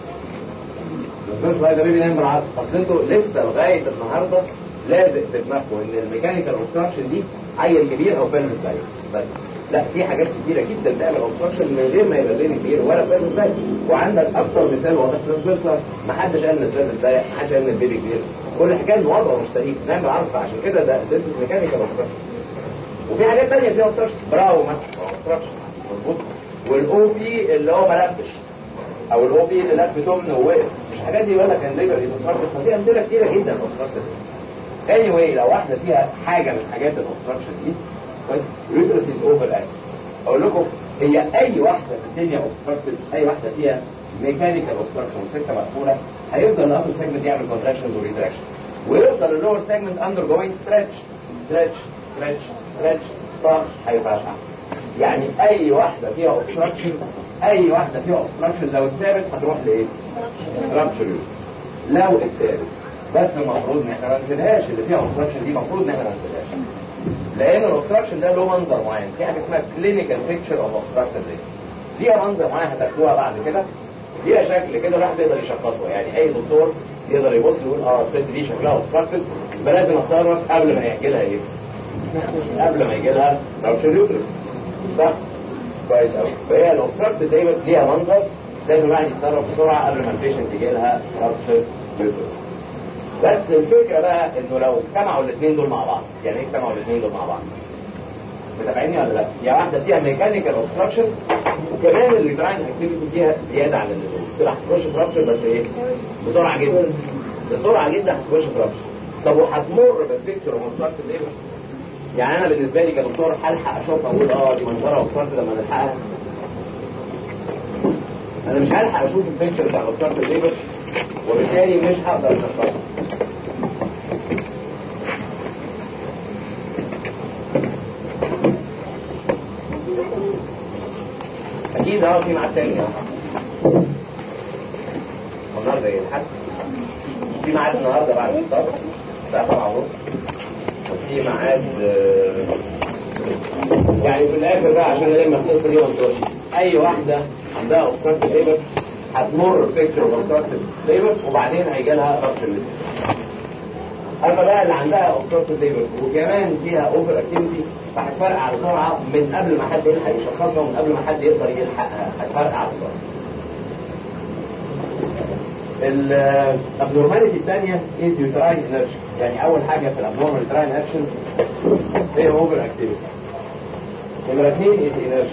تنسوه ده بيبي نايم بالعرض اصل انتوا لسه لغايه النهارده لازق في دماغكم ان الميكانيكال اوبستراكشن دي عيل كبير او فيلم ضيق بس لا في حاجات كتيره جدا تعمل اوبستراكشن من غير ما يبقى بيبي كبير ولا فيلم ضيق وعندك اكتر مثال واضح في ما حدش قال ان الفيلم ضيق ما حدش قال ان البيبي كبير كل حكايه ان وضعه مش سليم نايم بالعرض فعشان كده ده ده ميكانيكال اوبستراكشن وفي حاجات تانية فيها اوبستراكشن براو مثلا اوبستراكشن مظبوط والاو بي اللي هو ملبش او الاو بي اللي لف تمن ووقف مش الحاجات دي يقول لك ان ليبر از ففي امثله كتيره جدا اوبستراكشن اني واي لو واحده فيها حاجه من حاجات الاوبستراكشن دي كويس اليوترس از اوفر اكت اقول لكم هي اي واحده في الدنيا اوبستراكتد اي واحده فيها ميكانيكال اوبستراكشن والسكه مقفوله هيفضل الابر سيجمنت يعمل كونتراكشن وريتراكشن ويفضل اللور سيجمنت اندر جوينج ستريتش ستريتش ستريتش ستريتش طرش هيفرشح يعني اي واحده فيها اوبستراكشن اي واحده فيها اوبستراكشن لو اتثابت هتروح لايه؟ رابشر لو اتثابت بس المفروض ان احنا ما ننسلهاش اللي فيها اوبستراكشن دي المفروض ان احنا ما ننسلهاش لان الاوبستراكشن ده له منظر معين في حاجه اسمها كلينيكال بيكتشر اوف اوبستراكتد ليها منظر معين هتاخدوها بعد كده ليها شكل كده الواحد يقدر يشخصه يعني اي دكتور يقدر يبص يقول اه الست دي شكلها اوبستراكتد يبقى لازم اتصرف قبل ما يحكي لها ايه قبل ما يجي لها رابشر يوترس صح كويس قوي فهي الاوبستراكتد دايما ليها منظر لازم الواحد يتصرف بسرعه قبل ما البيشنت يجي لها رابشر يوترس بس الفكره بقى انه لو اجتمعوا الاثنين دول مع بعض يعني ايه اجتمعوا الاثنين دول مع بعض متابعيني ولا لا؟ يا واحده فيها ميكانيكال اوبستراكشن وكمان الريتراين اكتيفيتي فيها زياده عن اللزوم كده هتخش في رابشر بس ايه؟ بسرعه جدا بسرعه جدا هتخش في رابشر طب وهتمر بالبيكتشر اوف اوبستراكتد ليه يعني انا بالنسبه لي كدكتور هلحق اشوف اقول اه دي منظره اوبستراكتد لما نلحقها انا مش هلحق اشوف البيكتشر بتاع اوبستراكتد ليبر وبالتالي مش هقدر اشخصها اكيد اه في ميعاد تاني اه النهارده ايه الحد في ميعاد النهارده بعد الفطار الساعه 7 ونص وفي ميعاد يعني في الاخر بقى عشان نلم القصه دي ونطرش اي واحده عندها اوبستراكتيف ليبر هتمر بيكتشر اوبستراكتيف ليبر وبعدين هيجي لها ربط الليبر اما بقى اللي عندها اوبستراكتيف ليبر وكمان فيها اوفر اكتيفيتي فهتفرقع بسرعه من قبل ما حد يلحق يشخصها ومن قبل ما حد يقدر يلحقها هتفرقع بسرعه الابنورماليتي الثانيه از يوتراين انرشن يعني اول حاجه في الابنورمال يوتراين اكشن هي اوفر اكتيفيتي نمرة اثنين از انرشن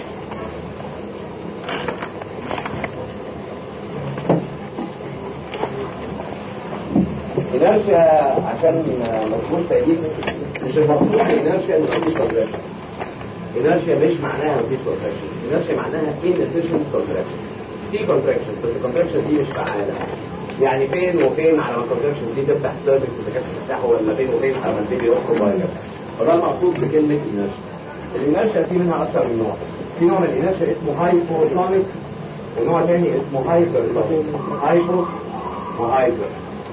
انرشيا عشان ما تكونش تأكيد مش المقصود انرشيا ان مفيش كونتراكشن انرشيا مش معناها مفيش كونتراكشن انرشيا معناها inefficient كونتراكشن في كونتراكشن بس الكونتراكشن دي مش فعالة يعني فين وفين على ما الكونتراكشن دي تفتح سيرفيس اذا كانت تفتحه ولا فين وفين على ما البيبي يخرج ولا فده المقصود بكلمة انرشيا الانرشيا في منها اكثر من نوع في نوع من الانرشيا اسمه هايبوتونيك ونوع تاني اسمه هايبر هايبو وهايبر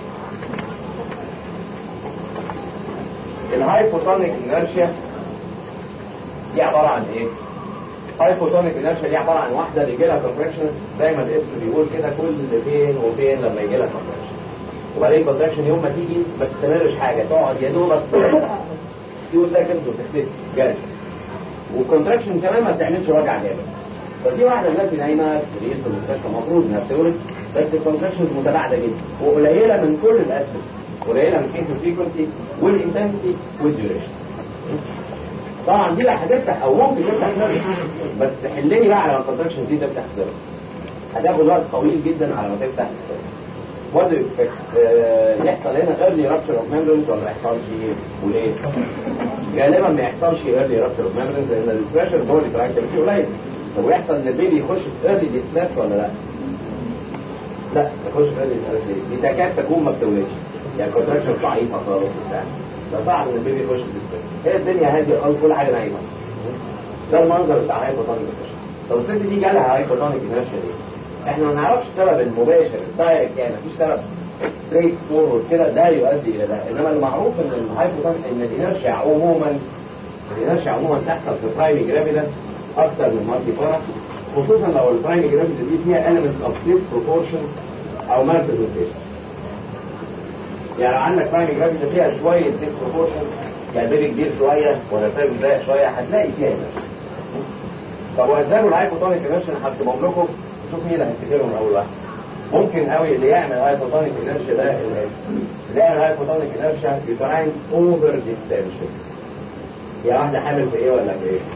الهايبوتونيك انرشيا دي عبارة عن ايه؟ هايبوتونيك انرشيا دي عبارة عن واحدة بيجي لها كونتراكشنز زي ما الاسم بيقول كده كل فين وفين لما يجي لها كونتراكشن وبعدين كونتراكشن يوم ما تيجي ما تستمرش حاجة تقعد يا دوبك فيو سكندز وتختفي جالس والكونتراكشن كمان ما بتعملش وجع جامد فدي واحدة دلوقتي نايمة في سرير في المستشفى المفروض انها بتولد بس الكونتراكشنز متباعدة جدا وقليلة من كل الاسبكتس قليلة من حيث الفريكونسي والانتنسيتي والديوريشن طبعا دي بقى هتفتح او ممكن تفتح سيرفيس بس حلني بقى على ما الكونتراكشن دي تفتح سيرفيس هتاخد وقت طويل جدا على ما تفتح السيرفيس وات دو اكسبكت يحصل هنا early rupture of membranes ولا ما يحصلش وليه؟ غالبا ما يحصلش early rupture of membranes لان البريشر جوه التراكتيفيتي قليل طب ويحصل ان البيبي يخش في early distress ولا لا؟ لا يخش في early distress دي تكاد تكون ما بتولدش يعني كونتراكشن ضعيفه خالص وبتاع فصعب ان البيبي يخش في الستريس هي الدنيا هاديه خالص كل حاجه نايمه ده المنظر بتاع هايبوتونيك انرشيا طب الست دي جالها هايبوتونيك انرشيا ليه؟ احنا ما نعرفش السبب المباشر الدايركت يعني مفيش سبب ستريت فورورد كده ده يؤدي الى ده انما المعروف ان الهايبوتونيك ان الانرشيا عموما الانرشيا عموما تحصل في برايمي جرافيدا اكتر من مالتي بارا خصوصا لو البرايمي جرافيدا دي فيها elements of disproportion او malpresentation يعني عندك برايمي جرافيدا فيها شوية disproportion يعني بيبي كبير شوية ولا فاهم ضيق شوية هتلاقي فيها انرشيا طب وهتلاقوا الهايبوتونيك انرشيا هكتبهم لكم شوف مين اللي هيفتكرهم اول واحد ممكن قوي اللي يعمل هايبوتونيك انرشيا ده اللي يعمل هايبوتونيك انرشيا يتعين اوفر ديستنشن يا واحدة حامل في ايه ولا في ايه؟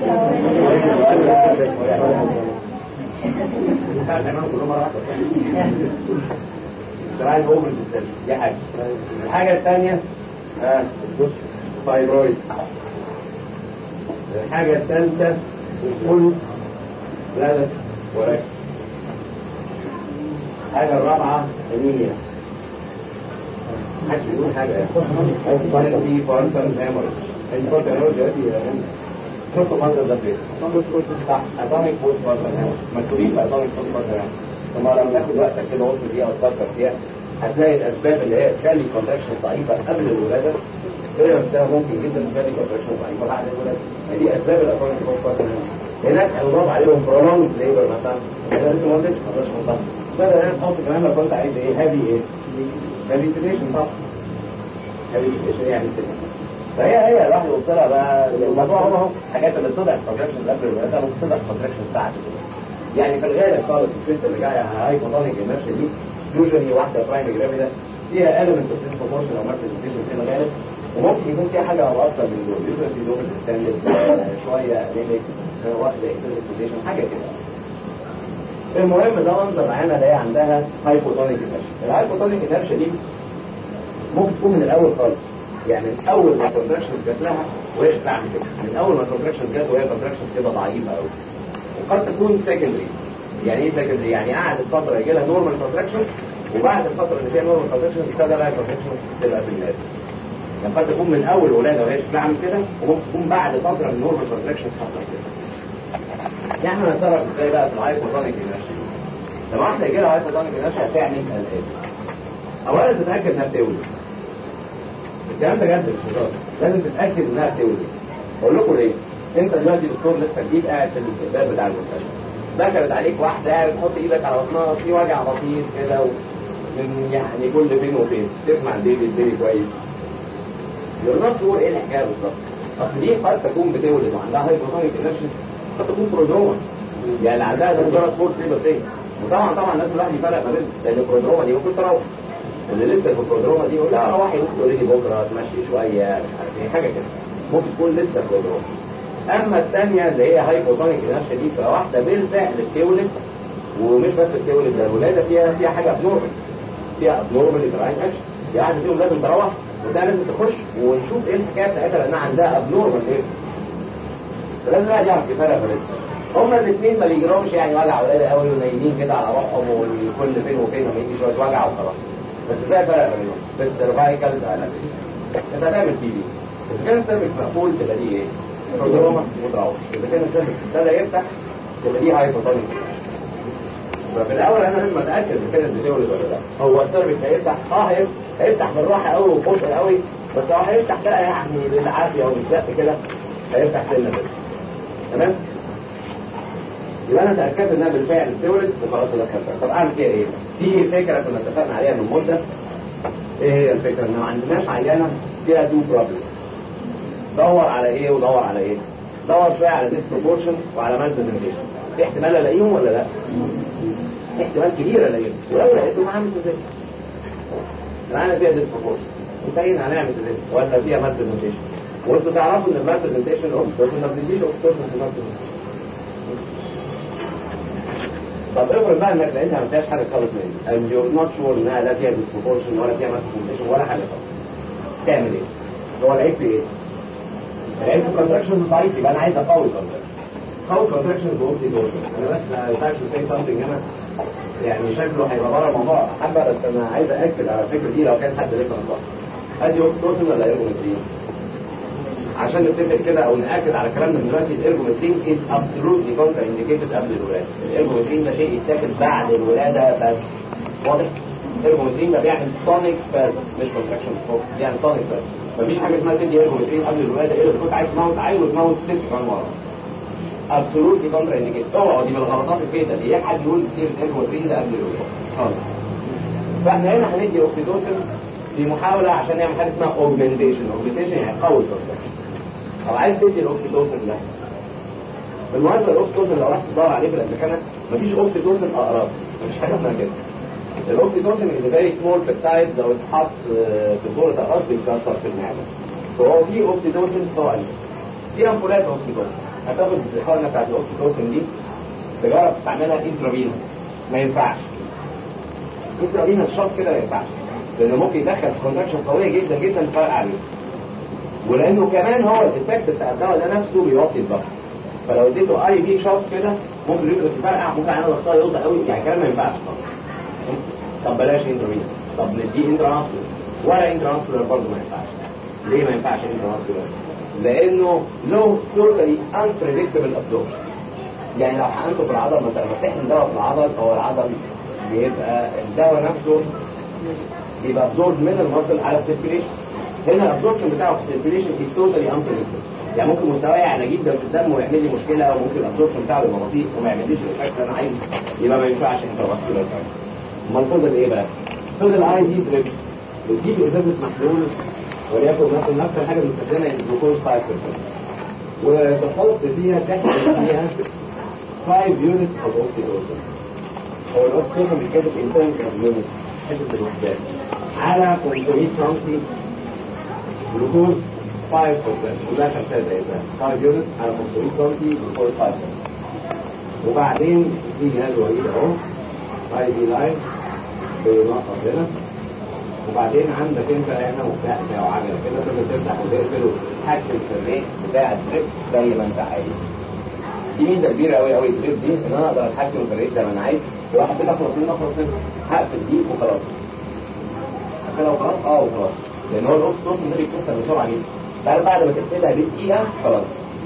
تراين اوفر ديستنشن دي حاجة الحاجة الثانية اه فايبرويد الحاجة الثالثة الفول بلادر وركس الحاجة الرابعة انيميا محدش بيقول حاجة يعني في فارتن هامرج الفارتن هامرج دلوقتي شوفوا المنظر ده فين صح اتونيك بوست فارتن هامرج مكتوبين في اتونيك بوست فارتن هامرج ثم لما تاخد وقتك كده وصل دقيقة وتفكر فيها هتلاقي الاسباب اللي هي تخلي الكونتراكشن ضعيفة قبل الولادة هي نفسها ممكن جدا تخلي الكونتراكشن ضعيفة بعد الولادة دي اسباب الاتونيك بوست فارتن هامرج هناك هنضاف عليهم برولونج ليبر مثلا انا لسه ما قلتش ما قلتش منطقه بدل انا تحط كمان لو كنت عايز ايه هادي ايه هادي سيتيشن طبعا هادي سيتيشن يعني كده فهي هي الواحد يوصلها بقى الموضوع هو اهو حاجات اللي بتضعف كونتراكشن قبل الولاده ممكن تضعف كونتراكشن بعد يعني في الغالب خالص الست اللي جايه هاي فوتونيك انرشيا دي يوجوالي واحده برايم جرافيدا فيها element of disproportion او market في الغالب وممكن يكون فيها حاجه او اكتر من دول يوجوالي في دوبل ستاندرد شويه انيميك واحده اكسلريشن حاجه كده المهم ده منظر معانا اللي هي عندها هايبوتونيك انرشيا الهايبوتونيك انرشيا دي ممكن تكون من الاول خالص يعني من اول ما الكونتراكشن جات لها وهي بتعمل كده من اول ما الكونتراكشن جات وهي كونتراكشن كده ضعيفه قوي وقد تكون سكندري يعني ايه سكندري يعني قعدت فتره يجي لها نورمال كونتراكشن وبعد الفتره اللي فيها نورمال كونتراكشن ابتدى لها كونتراكشن تبقى في الناس يعني قد تكون من اول ولاده وهي بتعمل كده وممكن تكون بعد فتره من نورمال كونتراكشن حصل كده يعني هنتصرف ازاي بقى في الهايبوتونيك انرشيا لما واحده يجي لها هايبوتونيك انرشيا هتعمل الاتي اولا تتاكد انها بتولد الكلام ده جد مش هزار لازم تتاكد انها بتولد
اقول لكم ليه انت دلوقتي دكتور لسه جديد قاعد في الاستقبال بتاع المستشفى دخلت عليك واحده قاعد تحط ايدك على بطنها في وجع بسيط كده و... من يعني كل فين وفين تسمع البيبي البيبي كويس يقول شعور ايه الحكايه بالظبط اصل دي قد تكون بتولد وعندها هايبوتونيك انرجي قد تكون برودروما يعني اللي عندها ده مجرد فورس ليبر تاني وطبعا طبعا الناس كلها يفرق ما بين لان البرودروما دي ممكن تروح اللي لسه في البرودروما دي يقول لا روحي ممكن تقولي لي بكره تمشي شويه مش عارف ايه حاجه كده ممكن تكون لسه برودروما اما الثانيه اللي هي هايبوتونيك انرجي دي فواحده بالفعل بتولد ومش بس بتولد ده الولاده فيها فيها حاجه ابنورمال فيها ابنورمال يتراين اكشن دي واحده فيهم لازم تروح وده لازم تخش ونشوف ايه الحكايه بتاعتها لانها عندها ابنورمال ايه فلازم الواحد يعرف يفرق ما بينهم هما الاثنين ما بيجرهمش يعني وجع ولاده قوي ونايمين كده على روحهم وكل فين وفين لما يجي شويه وجع وخلاص بس ازاي فرق ما بينهم بس سيرفايكال انت هتعمل تي بي اذا كان السيرفكس مقفول تبقى دي ايه؟ برودروما وتروح اذا كان السيرفكس ابتدى يفتح تبقى دي هايبوتونيك ففي الاول انا لازم اتاكد اذا كانت بتولد ولا لا هو السيرفكس هيفتح اه هيفتح هيفتح بالراحه قوي وببطء قوي بس هو هيفتح بقى يعني بالعافيه او بالزق كده هيفتح سنه كده تمام يبقى انا اتاكدت انها بالفعل بتولد وخلاص دخلتها طب اعمل فيها ايه؟ في فكره كنا اتفقنا عليها من مده ايه هي الفكره؟ ان ما عندناش عيانه فيها تو بروبلمز دور على ايه ودور على ايه؟ دور شويه على ديسبروبورشن وعلى مال برزنتيشن في احتمال الاقيهم ولا لا؟ احتمال كبير الاقيهم ولو لقيتهم هعمل ازاي؟ العيانه فيها ديسبروبورشن انتهينا هنعمل ازاي؟ ولا فيها مال برزنتيشن وانتوا تعرفوا ان المال برزنتيشن اوكسيتوسن ما بتديش اوكسيتوسن في المال برزنتيشن طب افرض بقى انك لقيتها ما فيهاش حاجه خالص منها and you're not sure انها لا فيها ديسبروبورشن ولا فيها ماسكوميشن ولا حاجه خالص تعمل ايه؟ هو العيب في ايه؟ العيب في الكونتراكشن ضعيف يبقى انا عايز اقوي الكونتراكشن قوي الكونتراكشن باوكسيدوشن انا بس ما ينفعش سي سامثينج هنا يعني شكله هيبقى بره الموضوع حبه بس انا عايز اكد على الفكره دي لو كان حد لسه نطق ادي اوكسيدوشن ولا ايرجومترين عشان نتفق كده او ناكد على كلامنا من دلوقتي الارجومترين از ابسولوتلي كونترا انديكيتد قبل الولاده الارجومترين ده شيء يتاخد بعد الولاده بس واضح الارجومترين ده بيعمل تونيك سباز مش كونتراكشن فوق بيعمل تونيك سباز مفيش حاجه اسمها تدي ارجومترين قبل الولاده الا اذا كنت عايز تموت عيل وتموت ست كمان ورا ابسولوتلي كونترا انديكيتد اوعوا دي من الغلطات الفيتا دي اي حد يقول سيره الارجومترين ده قبل الولاده خالص فاحنا هنا هندي اوكسيدوسن في محاوله عشان نعمل حاجه اسمها اوجمنتيشن اوجمنتيشن يعني قوي الكونتراكشن طب عايز تدي الاوكسيتوسن ده بالمناسبه الاوكسيتوسن لو رحت تدور عليه في الامريكانه مفيش اوكسيتوسن اقراص مفيش حاجه اسمها كده الاوكسيتوسن از فيري سمول بيبتايد لو اتحط في صوره اقراص بيتكسر في المعده فهو في اوكسيتوسن طالع في امبولات اوكسيتوسن هتاخد الحقنه بتاعت الاوكسيتوسن دي تجرب تستعملها انترافينوس ما ينفعش انترافينوس شوت كده ما ينفعش لانه ممكن يدخل في كونتراكشن قويه جدا جدا تفرق عليه ولانه كمان هو الافكت بتاع الدواء ده نفسه بيوطي الضغط فلو اديته اي في شوت كده ممكن اليوترس يفرقع ممكن انا ضغطها يوطى قوي يعني كلام ما ينفعش طب بلاش انترفينس طب نديه انترانسبولار ولا انترانسبولار برضه ما ينفعش ليه ما ينفعش انترانسبولار؟ لانه له توتالي unpredictable absorption يعني لو حقنته في العضل مثلا لما بتحقن دواء في العضل هو العضل بيبقى الدواء نفسه بيبقى absorbed من المصل على السيركيليشن هنا الابزوربشن بتاعه في السيركيليشن از توتالي انبريدكتبل يعني ممكن مستواه يعلى جدا في الدم ويعمل لي مشكله او ممكن الابزوربشن بتاعه يبقى بطيء وما يعمليش الايفكت اللي انا عايزه يبقى ما ينفعش انترفاسكولار امال فضل ايه بقى؟ فضل اي دي تريب بتجيب ازازه محلول وليكن مثلا نفس الحاجه بنستخدمها الجلوكوز 5% وتحط فيها تحت فيها 5 يونتس اوف اوكسيدوسن هو الاوكسيدوسن بيتكتب ان ترمز اوف يونتس حسب الوحدات على 500 سم جلوكوز 5% كلها خمسات زي ده 5 يونت على 500 سم جلوكوز 5% وبعدين في جهاز وريد اهو اي دي لاين بينقط هنا وبعدين عندك انت هنا مفتاح زي عجله كده تقدر تفتح وتقفل وتتحكم في الريت بتاع الدريب زي ما انت عايز دي ميزه كبيره قوي قوي الدريب دي ان انا اقدر اتحكم في الريت زي ما انا عايز لو حبيت اخلص منه اخلص منه هقفل دي وخلاص هقفلها وخلاص اه وخلاص لان هو الاوكسيتوسن ده بيتكسر بسرعه جدا بعد بعد ما تقفلها بدقيقه خلاص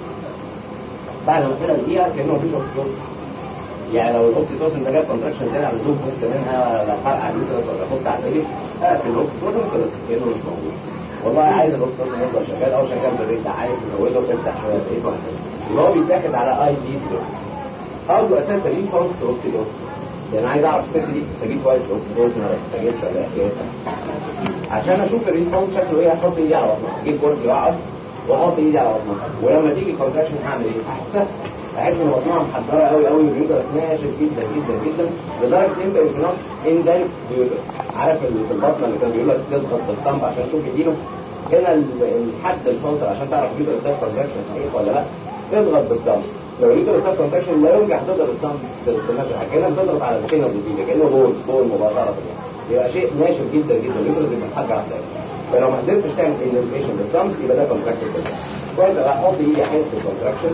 بعد ما تقفلها بدقيقه كانه مفيش اوكسيتوسن يعني لو الاوكسيتوسن ده جاب كونتراكشن تاني على اللزوم كنت منها ولا فرقع اليوترس ولا احط على البيبي اقفل الاوكسيتوسن خلاص كانه مش موجود والله عايز الاوكسيتوسن يفضل شغال او شغال بالريت ده عايز تزوده وتفتح شويه بقيت وهكذا يبقى هو بيتاخد على اي دي دلوقتي ارجو اساسا ليه فانكس اوكسيتوسن يعني عايز اعرف الست دي بتستجيب كويس لاوكسيتوسن ولا بتستجيبش ولا ايه حكايتها عشان اشوف الريسبونس شكله ايه احط ايدي على بطنها اجيب كرسي واقعد واحط ايدي على بطنها ولما تيجي كونتراكشن هعمل ايه؟ احسها احس ان بطنها محضره قوي قوي واليوترس ناشف جدا جدا جدا لدرجه انت يمكن اندلك بيوترس عارف اللي في البطنه اللي كان بيقول لك تضغط بالصنب عشان تشوف يجيله هنا الحد الفاصل عشان تعرف اليوترس ده كونتراكشن صحيح ولا لا تضغط بالصنب لو اليوترس ده كونتراكشن لا ينجح تضغط بالصنب تنشف كانك بتضغط على البطينه الجديده كانه بول بول مباشره يعني يبقى شيء ناشف جدا جدا اليوترس يبقى حاجه واحده فلو ما قدرتش تعمل اندلكيشن بالصنب يبقى ده كونتراكشن كويس احط ايدي احس الكونتراكشن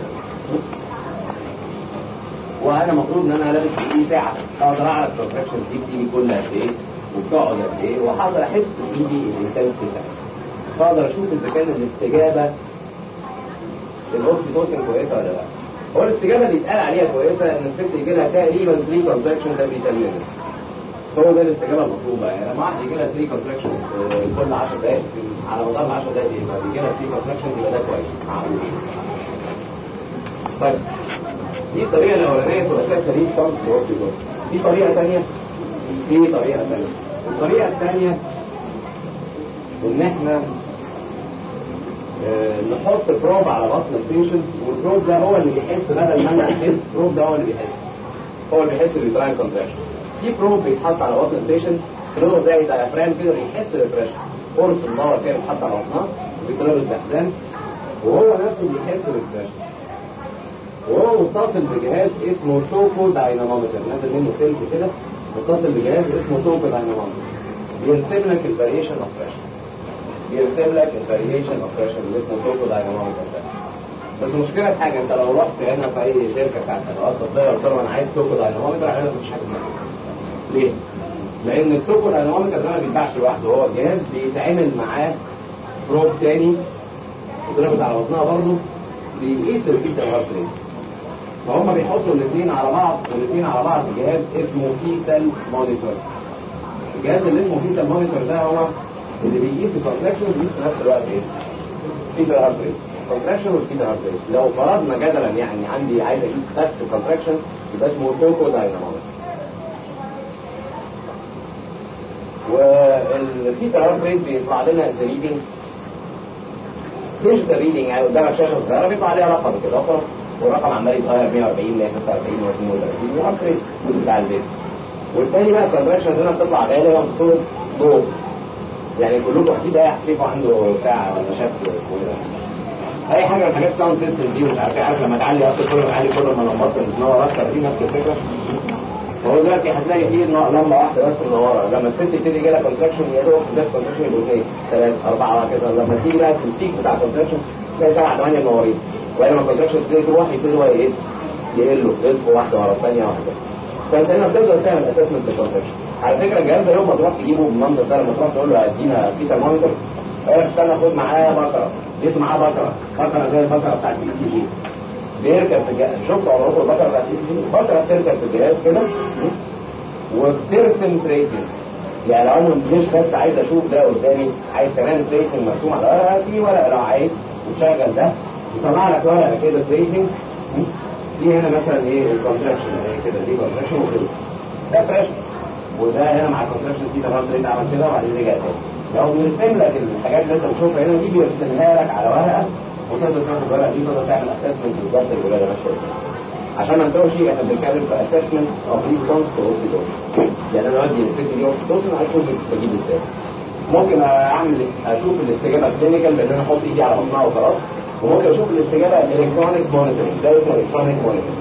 وانا المفروض ان انا لابس في ساعه اقدر اعرف الكونتراكشن دي بتيجي كل قد ايه وبتقعد قد ايه وهقدر احس بايدي الانتنس بتاعها فاقدر اشوف اذا كان الاستجابه الاوكسيتوسين كويسه ولا لا هو الاستجابه اللي يتقال عليها كويسه ان الست يجي لها تقريبا 3 كونتراكشن every 10 minutes هو ده الاستجابه المطلوبه يعني لما واحد يجي لها 3 كونتراكشن كل 10 دقائق على مدار ال 10 دقائق يبقى بيجي لها 3 كونتراكشن يبقى ده كويس معقول طيب دي الطريقة الأولانية في أساسها دي ستانس بروكسيدوس في طريقة ثانية في طريقة ثانية الطريقة الثانية إن إحنا اه نحط بروب على بطن البيشنت والبروب ده هو اللي بيحس بدل ما أنا أحس البروب ده هو اللي بيحس هو اللي بيحس بالتراين كونتراكشن في بروب بيتحط على بطن البيشنت له زي دايفرام كده يحس بالبريشر قرص النار كده بيتحط على بطنها بيضرب الدخان وهو نفسه بيحس بالبريشر وهو متصل بجهاز اسمه توكو داينامومتر نازل منه سلك كده متصل بجهاز اسمه توكو داينامومتر بيرسم لك الفاريشن اوف بريشر بيرسم لك الفاريشن اوف بريشر اللي اسمه توكو داينامومتر ده بس المشكله في حاجه انت لو رحت هنا في اي شركه بتاعت ادوات طبيه قلت لهم انا عايز توكو داينامومتر هيقول لك مفيش حاجه اسمها ليه؟ لان التوكو داينامومتر ده ما بيتباعش لوحده هو جهاز بيتعمل معاه بروب تاني اتربط على بطنها برضه بيقيس الفيتال هارت ريت فهم بيحطوا الاثنين على بعض والاثنين على بعض في جهاز اسمه فيتال مونيتور الجهاز اللي اسمه فيتال مونيتور ده هو اللي بيقيس الكونتراكشن وبيقيس في نفس الوقت ايه؟ فيتال هارت ريت كونتراكشن والفيتال هارت ريت لو فرضنا جدلا يعني عندي عايز اقيس بس الكونتراكشن يبقى اسمه توكو داينامومتر والفيتال هارت ريت بيطلع لنا از ريدنج ديجيتال ريدنج يعني قدامك شاشه صغيره بيطلع عليها رقم كده رقم والرقم عمال يتغير 140 146 132 وعشرين بتاع البيت والتاني بقى الكونتراكشن هنا بتطلع غالبا بصوره ضوء يعني كلكم اكيد اي حد عنده بتاع ولا شاف اي حاجه من الحاجات ساوند سيستم دي مش عارف عارف لما تعلي اكتر كل ما تعلي كل ما لمبات بتنور اكتر دي نفس الفكره هو دلوقتي هتلاقي فيه لمبه واحده بس منوره لما الست تبتدي يجي لها كونتراكشن يا دوب ده كونتراكشن يبقوا اثنين ثلاثه اربعه وهكذا لما تيجي بقى في البيك بتاع الكونتراكشن تلاقي سبعه ثمانيه منورين ولما الكونتراكشن تبتدي تروح يبتدي هو ايه يقلوا يدفوا واحده ورا الثانيه واحده فانت هنا بتقدر تعمل اسسمنت للكونتراكشن على فكره الجهاز ده يوم ما تروح تجيبه بالمنظر ده لما تروح تقول له ادينا فيتا مونيتور هيقول لك استنى خد معايا بكره جبت معاه بكره بكره زي البكره بتاعت الاي سي جي بيركب في الجهاز شفت عمركم البكره بتاعت الاي سي جي بكره بتركب في الجهاز كده وبترسم تريسنج يعني لو انا مش بس عايز اشوف ده قدامي عايز كمان تريسنج مرسوم على ورقه في ورقه لو عايز وتشغل ده يطلع لك ورقه كده تريسنج دي هنا مثلا ايه الكونتراكشن اهي كده دي كونتراكشن وخلص ده فريش وده هنا مع الكونتراكشن دي طبعا تريد عمل كده وبعدين رجع تاني لو بيرسم لك الحاجات اللي انت بتشوفها هنا دي بيرسمها لك على ورقه وتقدر تاخد الورقه دي تقدر تعمل اسسمنت بالظبط الولاده ماشيه ازاي عشان ما نتوهش احنا بنتكلم في اسسمنت اوف ريسبونس تو اوكسيتوسن يعني انا بدي الست دي اوكسيتوسن اشوف بتستجيب ازاي ممكن اعمل اشوف الاستجابه كلينيكال بان انا احط ايدي على بطنها وخلاص وممكن اشوف الاستجابه الكترونيك مونيتورنج ده اسمه الكترونيك مونيتورنج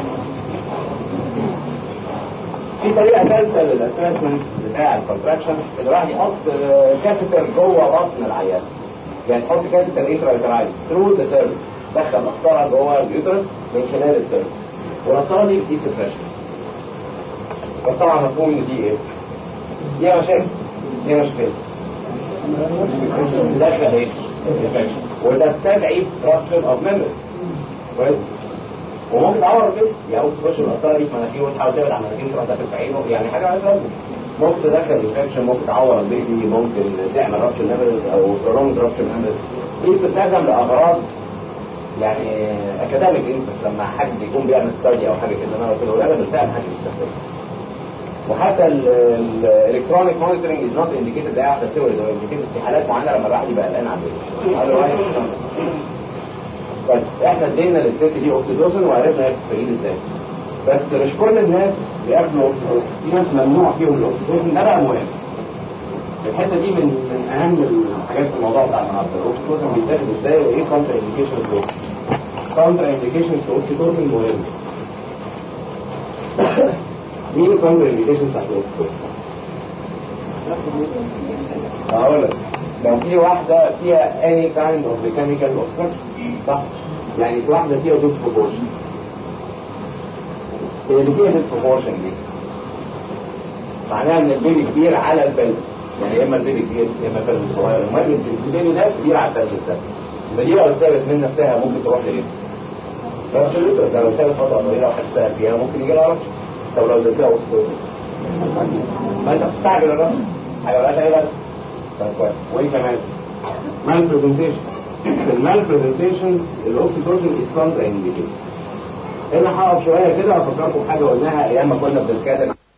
في طريقه ثالثه للاسسمنت بتاع الكونتراكشن ان الواحد يحط كاتيتر جوه بطن العيان يعني تحط كاتيتر انترا ثرو ذا سيرفيس دخل مسطره جوه اليوترس من خلال السيرفيس والأسطرة دي بتقيس البريشر بس طبعا مفهوم ان دي ايه؟ دي مشاكل دي مشاكل داخل ايه؟ وتستدعي رابشر اوف ميموري كويس؟ وممكن تعور كده يعني تخش القسطره دي في مناخيره وتحاول تبعد عن مناخيره تروح داخل في عينه يعني حاجه عايز ممكن تدخل انفكشن ممكن تعور البيبي ممكن تعمل رابشن ليفلز او برولونج رابشن ليفلز دي بتستخدم لاغراض يعني اكاديميك انترست لما حد يكون بيعمل ستادي او حاجه كده انا قلت له لا بالفعل حاجه بتستخدمها وحتى الالكترونيك مونيتورنج از نوت انديكيتد ده احسن ثيوري ده انديكيتد في حالات معينه لما الواحد يبقى قلقان على البيبي طيب احنا ادينا للست دي اوكسيدوسن وعرفنا هي بتستفيد ازاي بس مش كل الناس بياخدوا اوكسيدوسن في ناس ممنوع فيهم الاوكسيدوسن ده بقى مهم الحته دي من من اهم الحاجات في الموضوع بتاع النهارده الاوكسيتوسن بيتاخد ازاي وايه كونتر انديكيشن تو كونتر انديكيشن تو اوكسيتوسن مهم مين الكونتر انديكيشن بتاعت الاوكسيتوسن؟ هقول لك لو في واحده فيها any kind of mechanical obstruction صح يعني في واحده فيها disproportion اللي فيها disproportion دي معناها ان البيبي كبير على البلس يعني يا اما البيبي كبير يا اما البلس صغير المهم البيبي ده كبير على البلس ده يبقى دي لو ثابت من نفسها ممكن تروح لايه؟ رابش اليوترس لو ثابت فتره طويله وحسها فيها ممكن يجي لها رابش طب لو اديتها وسط ما انت بتستعجل الرابش حاجه مالهاش اي لازمه طيب كويس وايه كمان؟ مال برزنتيشن في المال برزنتيشن الاوكسيتوسن از كونترا انديكيشن هنا هقف شويه كده وافكركم بحاجه قلناها ايام ما كنا بنتكلم